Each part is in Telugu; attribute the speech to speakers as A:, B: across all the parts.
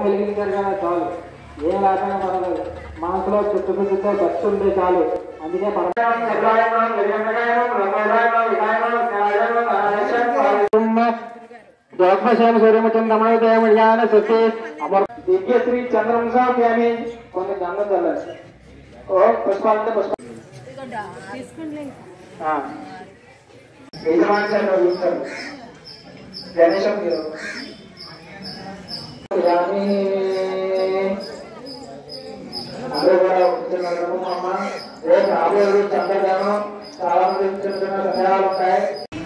A: వెలిగించారు కదా చాలు ఏ లేకపోయినా పర్వాలేదు మనసులో చుట్టుముట్టుతో భక్తి ఉంటే చాలు అందుకే దోత్మశాల సూర్యముచంద్రమయ దేవయాన శక్తి అమర్ దివ్యశ్రీ చంద్రవంశి అని కొన్ని దండం చల్లారు ఓ పుష్పాలంటే పుష్ప ఆ. యజమాని గారు అడుగుతారు. గణేశం మీరు యామి. అందరూ కూడా కూర్చున్నారు అమ్మ రేపు రాబోయే రోజు చంద్రగ్రహణం చాలా మంది చిన్న చిన్న సందేహాలు ఉంటాయి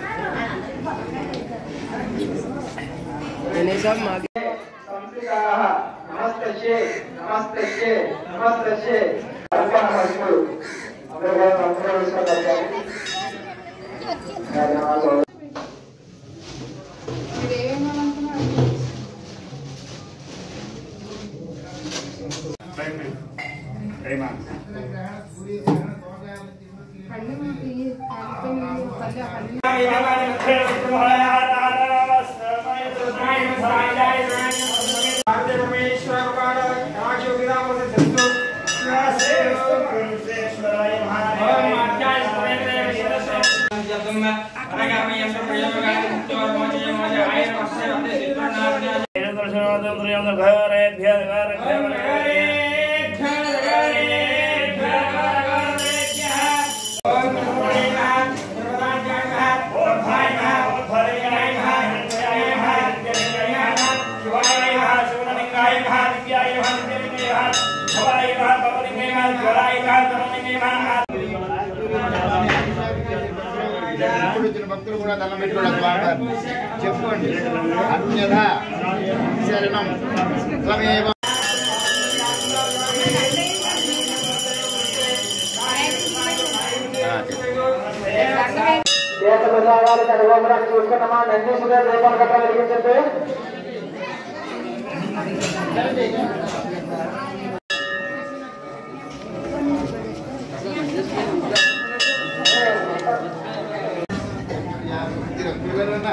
A: సంస్కృతాః నమస్తస్యే నమస్తస్యే నమస్తస్యే అర్పణ మహిళలు అందరూ కూడా నమస్కారం ధన్యవాదాలు
B: ఇప్పుడు వచ్చిన భక్తులు కూడా దండం పెట్టుకోవడం స్వామి చెప్పుకోండి అన్యథ శరణం త్వమేవ ఆ, చెప్పు.
A: దేశ ప్రసాదాలు సర్వోపరాన్ని చూసుకున్నామా నందీశ్వర దీపాలు గట్రా వెలిగించండి
B: ఇది పిల్లలన్నా?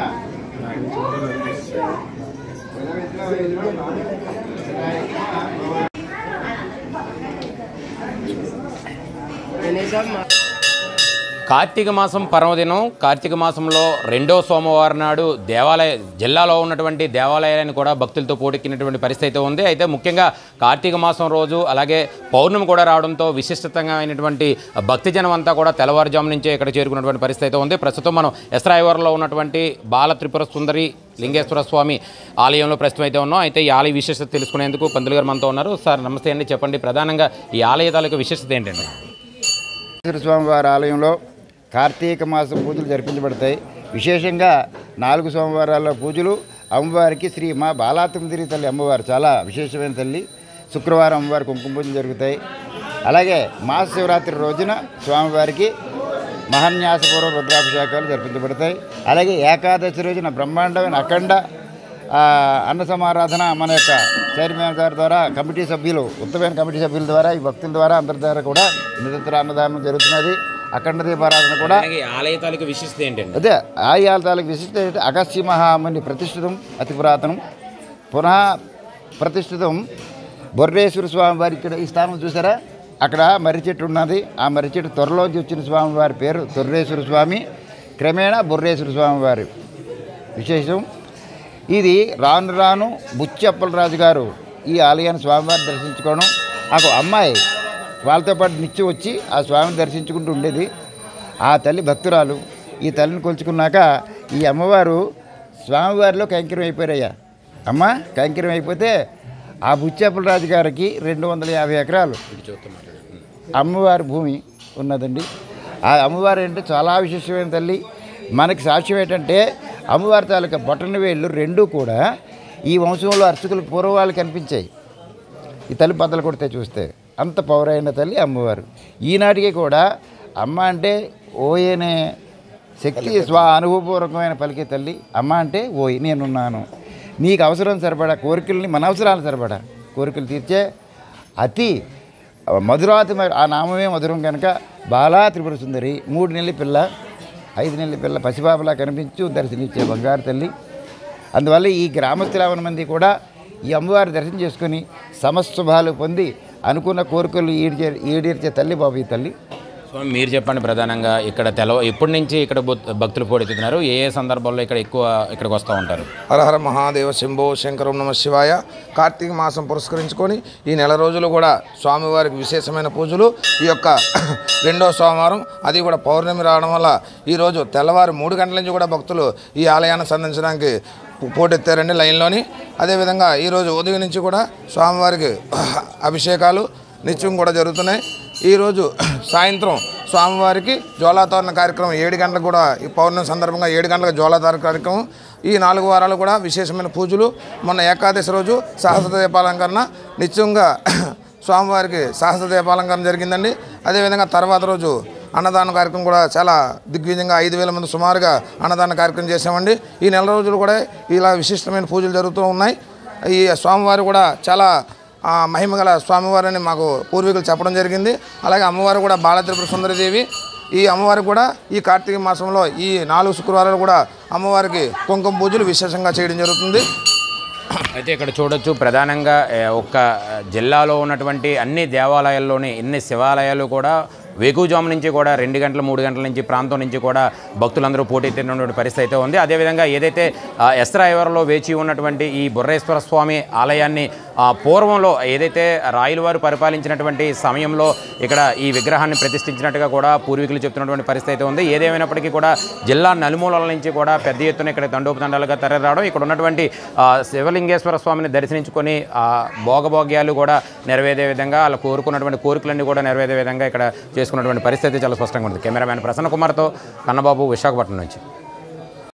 C: కార్తీక మాసం పర్వదినం కార్తీక మాసంలో రెండో సోమవారం నాడు దేవాలయ జిల్లాలో ఉన్నటువంటి దేవాలయాన్ని కూడా భక్తులతో పోటెక్కినటువంటి పరిస్థితి అయితే ఉంది అయితే ముఖ్యంగా కార్తీక మాసం రోజు అలాగే పౌర్ణమి కూడా రావడంతో విశిష్టంగా అయినటువంటి భక్తిజనం అంతా కూడా తెల్లవారుజాము నుంచే ఇక్కడ చేరుకున్నటువంటి పరిస్థితి అయితే ఉంది ప్రస్తుతం మనం ఎస్రాయివరంలో ఉన్నటువంటి బాల త్రిపుర సుందరి లింగేశ్వర స్వామి ఆలయంలో ప్రస్తుతం అయితే ఉన్నాం అయితే ఈ ఆలయ విశిష్టత తెలుసుకునేందుకు పంతులు గారు మనతో ఉన్నారు సార్ నమస్తే అండి చెప్పండి ప్రధానంగా ఈ ఆలయ తాలూకు విశిష్టత ఏంటండి
B: వెంకటేశ్వర స్వామి వారి ఆలయంలో కార్తీక మాసం పూజలు జరిపించబడతాయి విశేషంగా నాలుగు సోమవారాల పూజలు అమ్మవారికి శ్రీ మా బాలాతుందిరి తల్లి అమ్మవారు చాలా విశేషమైన తల్లి శుక్రవారం అమ్మవారి కుంకుమ పూజలు జరుగుతాయి అలాగే మాస శివరాత్రి రోజున స్వామివారికి మహాన్యాసపూర్వ రుద్రాభిషేకాలు జరిపించబడతాయి అలాగే ఏకాదశి రోజున బ్రహ్మాండమైన అఖండ ఆ, అన్న సమారాధన మన యొక్క చైర్మన్ గారి ద్వారా కమిటీ సభ్యులు ఉత్తమైన కమిటీ సభ్యుల ద్వారా ఈ భక్తుల ద్వారా అందరి ద్వారా కూడా నిరంతర అన్నదానం జరుగుతున్నది అఖండ దీపారాధన కూడా
C: అలాగే ఈ ఆలయ తాలూకు విశిష్టత ఏంటండి
B: అదే ఆయాల తాలూకు విశిష్ట ఏంటి? అగస్త్య మహాముని ప్రతిష్ఠితం అతి పురాతనం పునః ప్రతిష్ఠితం బొర్రేశ్వర స్వామి వారి ఇక్కడ ఈ స్థానం చూసారా అక్కడ మర్రి చెట్టు ఉన్నది ఆ మర్రి చెట్టు త్వరలోంచి వచ్చిన స్వామి వారి పేరు తొర్రేశ్వర స్వామి క్రమేణా బొర్రేశ్వర స్వామి వారి విశేషం ఇది రాను రాను బుచ్చప్పలరాజు గారు ఈ ఆలయాన్ని స్వామివారిని దర్శించుకోవడం నాకు అమ్మాయి వాళ్ళతో పాటు నిత్యం వచ్చి ఆ స్వామిని దర్శించుకుంటూ ఉండేది ఆ తల్లి భక్తురాలు ఈ తల్లిని కొలుచుకున్నాక ఈ అమ్మవారు స్వామివారిలో కైంకర్యం అయిపోయారయ్యా అమ్మ కైంకర్యం అయిపోతే ఆ బుచ్చేపలరాజు గారికి రెండు వందల యాభై ఎకరాలు అమ్మవారి భూమి ఉన్నదండి ఆ అమ్మవారు అంటే చాలా విశేషమైన తల్లి మనకి సాక్ష్యం ఏంటంటే అమ్మవారి తాలూకా బొట్టన వేళ్ళు రెండూ కూడా ఈ వంశంలో అర్చకులకు పూర్వాలు కనిపించాయి ఈ తల్లి బద్దలు కొడితే చూస్తే అంత పౌరైన తల్లి అమ్మవారు ఈనాటికి కూడా అమ్మ అంటే ఓయనే శక్తి స్వ అనుభవపూర్వకమైన పలికే తల్లి అమ్మ అంటే ఓయ్ నేనున్నాను నీకు అవసరం సరిపడా కోరికల్ని మన అవసరాలు సరిపడా కోరికలు తీర్చే అతి మధురాతి మ- ఆ నామమే మధురం కనుక బాలా త్రిపుర సుందరి మూడు నెలల పిల్ల ఐదు నెలల పిల్ల పసిపాపలా కనిపించు దర్శనిచ్చే బంగారు తల్లి అందువల్ల ఈ గ్రామస్తుల మంది కూడా ఈ అమ్మవారి దర్శనం చేసుకొని సమశుభాలు పొంది అనుకున్న కోరికలు ఈడిచే ఈడేర్చే తల్లి బాబు ఈ తల్లి
C: స్వామి మీరు చెప్పండి ప్రధానంగా ఇక్కడ తెలవ ఎప్పటి నుంచి ఇక్కడ భక్తు- భక్తులు పోటెత్తుతున్నారు ఏ ఏ సందర్భాల్లో ఇక్కడ ఎక్కువ ఇక్కడికి వస్తూ ఉంటారు
D: హరహర మహాదేవ శంభో శంకరం నమ శివాయ కార్తీక మాసం పురస్కరించుకొని ఈ నెల రోజులు కూడా స్వామివారికి విశేషమైన పూజలు ఈ యొక్క రెండో సోమవారం అది కూడా పౌర్ణమి రావడం వల్ల ఈరోజు తెల్లవారు మూడు గంటల నుంచి కూడా భక్తులు ఈ ఆలయాన్ని సందర్శించడానికి పో- పోటెత్తారండి లైన్లోని అదేవిధంగా ఈరోజు ఉదయం నుంచి కూడా స్వామివారికి అభిషేకాలు నిత్యం కూడా జరుగుతున్నాయి ఈరోజు సాయంత్రం స్వామివారికి జ్వాలాతోరణ కార్యక్రమం ఏడు గంటలకు కూడా ఈ పౌర్ణమి సందర్భంగా ఏడు గంటలకు జ్వాలాతోరణ కార్యక్రమం ఈ నాలుగు వారాలు కూడా విశేషమైన పూజలు మొన్న ఏకాదశి రోజు సహస్ర దీపాలంకరణ నిత్యంగా స్వామివారికి సహస్ర దీపాలంకరణ జరిగిందండి అదేవిధంగా తర్వాత రోజు అన్నదాన కార్యక్రమం కూడా చాలా దిగ్విజయంగా ఐదు వేల మంది సుమారుగా అన్నదాన కార్యక్రమం చేసామండి ఈ నెల రోజులు కూడా ఇలా విశిష్టమైన పూజలు జరుగుతూ ఉన్నాయి ఈ స్వామివారు కూడా చాలా ఆ, మహిమగల స్వామివారిని మాకు పూర్వీకులు చెప్పడం జరిగింది అలాగే అమ్మవారు కూడా బాలత్రిపుర సుందరదేవి ఈ అమ్మవారు కూడా ఈ కార్తీక మాసంలో ఈ నాలుగు శుక్రవారాలు కూడా అమ్మవారికి కుంకుమ పూజలు విశేషంగా చేయడం జరుగుతుంది
C: అయితే ఇక్కడ చూడొచ్చు ప్రధానంగా ఏ, ఒక్క జిల్లాలో ఉన్నటువంటి అన్ని దేవాలయాల్లోని ఎన్ని శివాలయాలు కూడా వేకుజాము నుంచి కూడా రెండు గంటల మూడు గంటల నుంచి ప్రాంతం నుంచి కూడా భక్తులందరూ పోటెత్తినటువంటి పరిస్థితి అయితే ఉంది అదేవిధంగా ఏదైతే ఆ, ఎస్రాయవరంలో వేచి ఉన్నటువంటి ఈ బుర్రేశ్వర స్వామి ఆలయాన్ని ఆ, పూర్వంలో ఏదైతే రాయల వారు పరిపాలించినటువంటి సమయంలో ఇక్కడ ఈ విగ్రహాన్ని ప్రతిష్ఠించినట్టుగా కూడా పూర్వీకులు చెప్తున్నటువంటి పరిస్థితి అయితే ఉంది ఏదేమైనప్పటికీ కూడా జిల్లా నలుమూలల నుంచి కూడా పెద్ద ఎత్తున ఇక్కడ తండోపతండాలుగా తరలి రావడం ఇక్కడ ఉన్నటువంటి ఆ, శివలింగేశ్వర స్వామిని దర్శించుకొని ఆ భోగభోగ్యాలు కూడా నెరవేరే విధంగా వాళ్ళు కోరుకున్నటువంటి కోరికలన్నీ కూడా నెరవేరే విధంగా ఇక్కడ చేసుకున్నటువంటి పరిస్థితి చాలా స్పష్టంగా ఉంది కెమెరామ్యాన్ ప్రసన్న కుమార్తో కన్నబాబు విశాఖపట్నం నుంచి